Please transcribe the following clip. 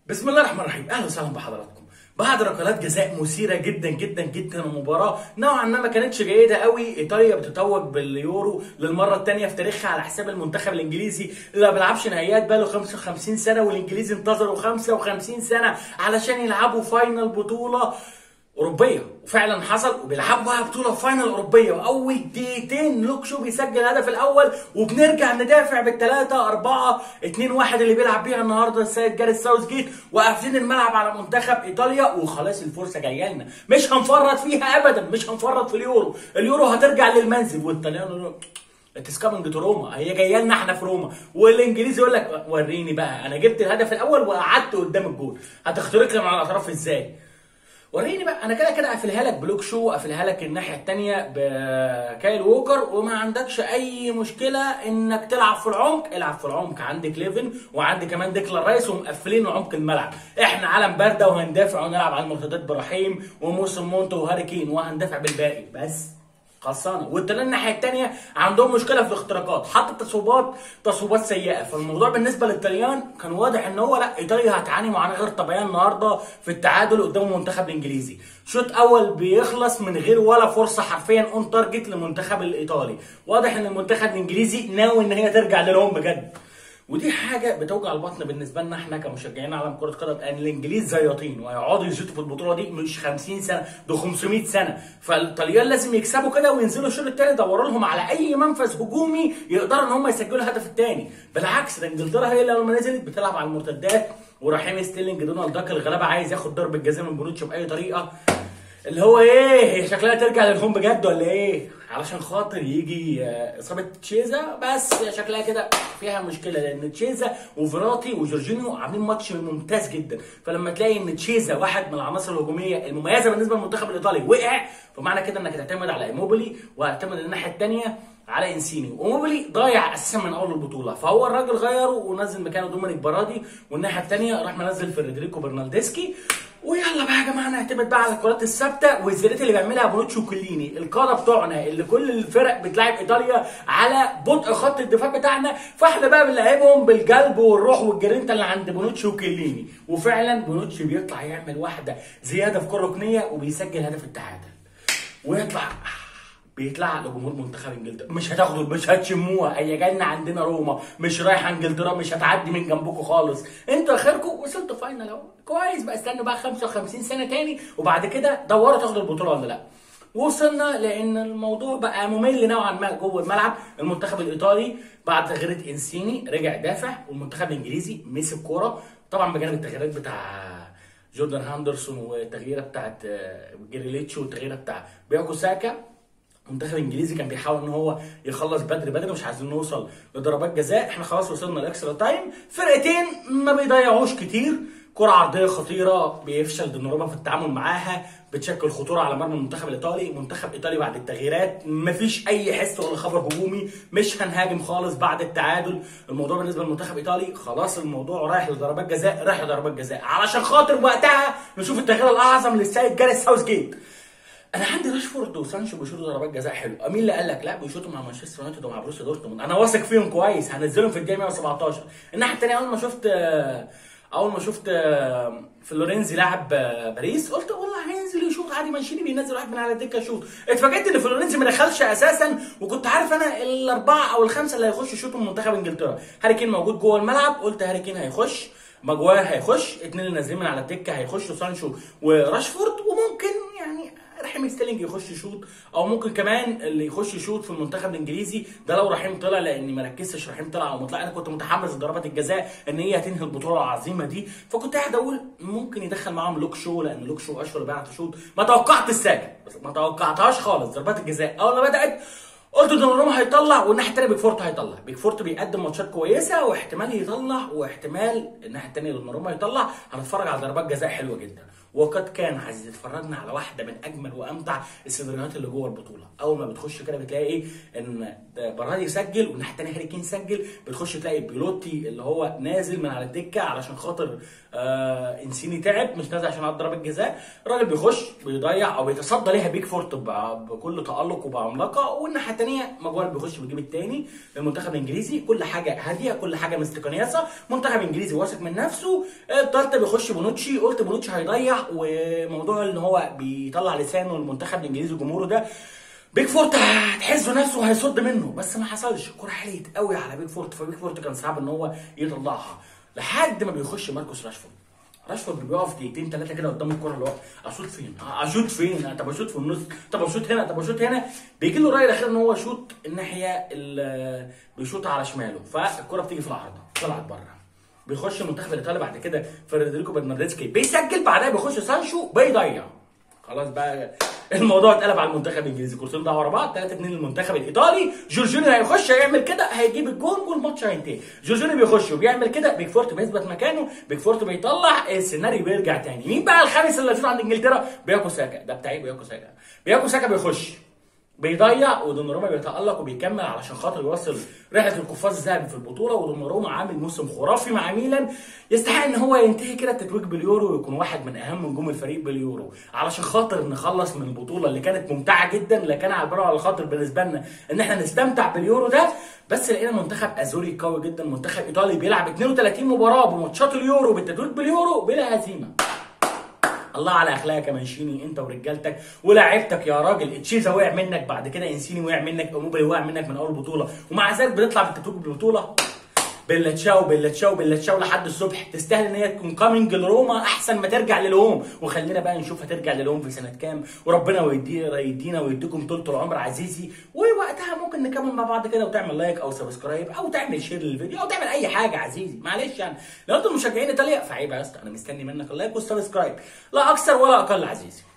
بسم الله الرحمن الرحيم اهلا وسهلا بحضراتكم بعد ركلات جزاء مثيره جدا جدا جدا المباراه نوعا ما ما كانتش جيده قوي ايطاليا بتتوج باليورو للمره الثانيه في تاريخها على حساب المنتخب الانجليزي اللي ما بيلعبش نهائيات بقاله 55 سنه والانجليز انتظروا 55 سنه علشان يلعبوا فاينل بطوله اوروبيه وفعلا حصل وبيلعبوا بقى بطوله فاينل اوروبيه واول دقيقتين لوك شو بيسجل الهدف الاول وبنرجع ندافع بالثلاثه أربعة اتنين واحد اللي بيلعب بيها النهارده السيد جاريث ساوث جيت وقافلين الملعب على منتخب ايطاليا وخلاص الفرصه جايه لنا مش هنفرط فيها ابدا مش هنفرط في اليورو اليورو هترجع للمنزل والطليان اتس كامينج تو روما هي جايه لنا احنا في روما والانجليزي يقول لك وريني بقى انا جبت الهدف الاول وقعدت قدام الجول هتخترق لي مع الاطراف ازاي وريني بقى انا كده كده قافلها لك بلوك شو قافلها لك الناحيه الثانيه بكايل ووكر وما عندكش اي مشكله انك تلعب في العمق العب في العمق عندك ليفن وعندي كمان ديكلان رايس ومقفلين عمق الملعب احنا علم بارده وهندافع ونلعب على المرتدات برحيم وموسم مونتو وهاري كين وهندافع بالباقي بس خلصانه والتانيين الناحيه الثانيه عندهم مشكله في الاختراقات حتى تصويبات تصويبات سيئه فالموضوع بالنسبه للطليان كان واضح ان هو لا ايطاليا هتعاني معاناه غير طبيعيه النهارده في التعادل قدام المنتخب الانجليزي شوط اول بيخلص من غير ولا فرصه حرفيا اون تارجت للمنتخب الايطالي واضح ان المنتخب الانجليزي ناوي ان هي ترجع للهم بجد ودي حاجه بتوجع البطن بالنسبه لنا احنا كمشجعين عالم كره قدم ان الانجليز زياطين ويقعدوا يزيدوا في البطوله دي مش 50 سنه ده 500 سنه فالطليان لازم يكسبوا كده وينزلوا الشوط الثاني يدوروا لهم على اي منفذ هجومي يقدروا ان هم يسجلوا الهدف الثاني بالعكس ده انجلترا هي اللي اول ما نزلت بتلعب على المرتدات ورحيم ستيلينج دونالد داك الغلابه عايز ياخد ضربه جزاء من بونوتشي باي طريقه اللي هو ايه هي شكلها ترجع للهوم بجد ولا ايه علشان خاطر يجي اصابه تشيزا بس شكلها كده فيها مشكله لان تشيزا وفيراتي وجورجينيو عاملين ماتش ممتاز جدا فلما تلاقي ان تشيزا واحد من العناصر الهجوميه المميزه بالنسبه للمنتخب الايطالي وقع فمعنى كده انك هتعتمد على ايموبيلي وهتعتمد الناحيه الثانيه على انسيني وموبيلي ضايع اساسا من اول البطوله فهو الراجل غيره ونزل مكانه دومينيك برادي والناحيه الثانيه راح منزل فيدريكو برنالدسكي ويلا بقى يا جماعه نعتمد بقى على الكرات الثابته والزيادات اللي بيعملها بونوتشي وكليني القاده بتوعنا اللي كل الفرق بتلعب ايطاليا على بطء خط الدفاع بتاعنا فاحنا بقى بنلعبهم بالقلب والروح والجرينتا اللي عند بونوتشي وكليني وفعلا بونوتشي بيطلع يعمل واحده زياده في كره ركنيه وبيسجل هدف التعادل ويطلع بيطلع لجمهور منتخب انجلترا مش هتاخدوا مش هتشموها هي جايه عندنا روما مش رايحه انجلترا مش هتعدي من جنبكم خالص انتوا اخركم وصلتوا فاينل اهو كويس بقى استنوا بقى 55 سنه تاني وبعد كده دوروا تاخدوا البطوله ولا لا وصلنا لان الموضوع بقى ممل نوعا ما جوه الملعب المنتخب الايطالي بعد تغييرات انسيني رجع دافع والمنتخب الانجليزي مسك كوره طبعا بجانب التغييرات بتاع جوردان هاندرسون والتغييره بتاعت جريليتش والتغييره بتاع بياكو ساكا المنتخب الانجليزي كان بيحاول ان هو يخلص بدري بدري مش عايزين نوصل لضربات جزاء احنا خلاص وصلنا لاكسترا تايم فرقتين ما بيضيعوش كتير كرة عرضية خطيرة بيفشل دوناروما في التعامل معاها بتشكل خطورة على مرمى المنتخب الإيطالي، منتخب إيطالي بعد التغييرات مفيش أي حس ولا خبر هجومي، مش هنهاجم خالص بعد التعادل، الموضوع بالنسبة للمنتخب الإيطالي خلاص الموضوع رايح لضربات جزاء، رايح لضربات جزاء، علشان خاطر وقتها نشوف التغيير الأعظم للسيد جاريث ساوث جيت. انا عندي راشفورد وسانشو بيشوطوا ضربات جزاء حلوه مين اللي قال لك لا بيشوطوا مع مانشستر يونايتد ومع بروسيا دورتموند انا واثق فيهم كويس هنزلهم في الدقيقه 117 الناحيه الثانيه اول ما شفت اول ما شفت فلورينزي لاعب باريس قلت والله هينزل يشوط عادي مانشيني بينزل واحد من على الدكه يشوط اتفاجئت ان فلورينزي ما دخلش اساسا وكنت عارف انا الاربعه او الخمسه اللي هيخشوا يشوطوا من منتخب انجلترا هاري كين موجود جوه الملعب قلت هاري كين هيخش ماجواير هيخش اتنين اللي نازلين من على الدكه هيخشوا سانشو وراشفورد وممكن يعني رحيم ستيلينج يخش يشوط او ممكن كمان اللي يخش يشوط في المنتخب الانجليزي ده لو رحيم طلع لاني ما ركزتش رحيم طلع او مطلع انا كنت متحمس لضربات الجزاء ان هي هتنهي البطوله العظيمه دي فكنت قاعد اقول ممكن يدخل معاهم لوك شو لان لوك شو اشهر بيعرف يشوط ما توقعت الساكن بس ما توقعتهاش خالص ضربات الجزاء اول ما بدات قلت دوناروما هيطلع والناحيه الثانيه بيك فورت هيطلع بيك فورت بيقدم ماتشات كويسه واحتمال يطلع واحتمال الناحيه الثانيه دوناروما يطلع هنتفرج على ضربات جزاء حلوه جدا وقد كان عزيز اتفرجنا على واحده من اجمل وامتع السيناريوهات اللي جوه البطوله اول ما بتخش كده بتلاقي ايه ان برادي يسجل والناحيه الثانيه هاري كين سجل بتخش تلاقي بيلوتي اللي هو نازل من على الدكه علشان خاطر آه انسيني تعب مش نازل عشان ضربه جزاء الراجل بيخش بيضيع او بيتصدى ليها بيك فورت بكل تالق وبعملاقه والناحيه الثانيه الثانيه ماجواير بيخش بيجيب الثاني للمنتخب الانجليزي كل حاجه هاديه كل حاجه مستقنيصه منتخب انجليزي واثق من نفسه الثالثه بيخش بونوتشي قلت بونوتشي هيضيع وموضوع ان هو بيطلع لسانه المنتخب الانجليزي وجمهوره ده بيج فورت هتحس نفسه وهيصد منه بس ما حصلش الكوره حليت قوي على بيج فورت فبيج فورت كان صعب ان هو يطلعها لحد ما بيخش ماركوس راشفورد راشفورد بيقف دقيقتين ثلاثه كده قدام الكوره اللي هو اشوط فين؟ اشوط فين؟ طب اشوط في النص، طب اشوط هنا، طب اشوط هنا، بيجي له راي الاخير ان هو يشوط الناحيه اللي بيشوط على شماله، فالكوره بتيجي في العارضه، طلعت بره. بيخش المنتخب الايطالي بعد كده فريدريكو برناردسكي بيسجل بعدها بيخش سانشو بيضيع. خلاص بقى الموضوع اتقلب على المنتخب الانجليزي كورتين ضاعوا ورا بعض 3 2 للمنتخب الايطالي جورجينيو هيخش هيعمل كده هيجيب الجون والماتش هينتهي جورجينيو بيخش وبيعمل كده بيك فورت بيثبت مكانه بيك فورت بيطلع السيناريو بيرجع تاني مين بقى الخامس اللي هيشوط عند انجلترا بياكو ساكا ده بتاعي بياكو ساكا بياكو ساكا بيخش بيضيع ودوناروما بيتالق وبيكمل علشان خاطر يوصل رحله القفاز الذهبي في البطوله ودوناروما عامل موسم خرافي مع ميلان يستحق ان هو ينتهي كده التتويج باليورو ويكون واحد من اهم نجوم الفريق باليورو علشان خاطر نخلص من البطوله اللي كانت ممتعه جدا اللي كان على البر وعلى الخاطر بالنسبه لنا ان احنا نستمتع باليورو ده بس لقينا منتخب ازوري قوي جدا منتخب ايطالي بيلعب 32 مباراه بماتشات اليورو بالتتويج باليورو بلا هزيمه الله على اخلاقك يا مانشيني انت ورجالتك ولاعيبتك يا راجل تشيزا وقع منك بعد كده انسيني وقع منك اوموبلي وقع منك من اول بطوله ومع ذلك بتطلع بالتتويج بالبطوله بيلا تشاو بيلا تشاو بيلا تشاو لحد الصبح تستاهل ان هي تكون كامينج لروما احسن ما ترجع للهوم وخلينا بقى نشوف هترجع للهوم في سنه كام وربنا ويدينا يدينا ويديكم طول العمر عزيزي ووقتها ممكن نكمل مع بعض كده وتعمل لايك او سبسكرايب او تعمل شير للفيديو او تعمل اي حاجه عزيزي معلش يعني لو انتم مشجعين ايطاليا فعيب يا اسطى انا مستني منك اللايك والسبسكرايب لا اكثر ولا اقل عزيزي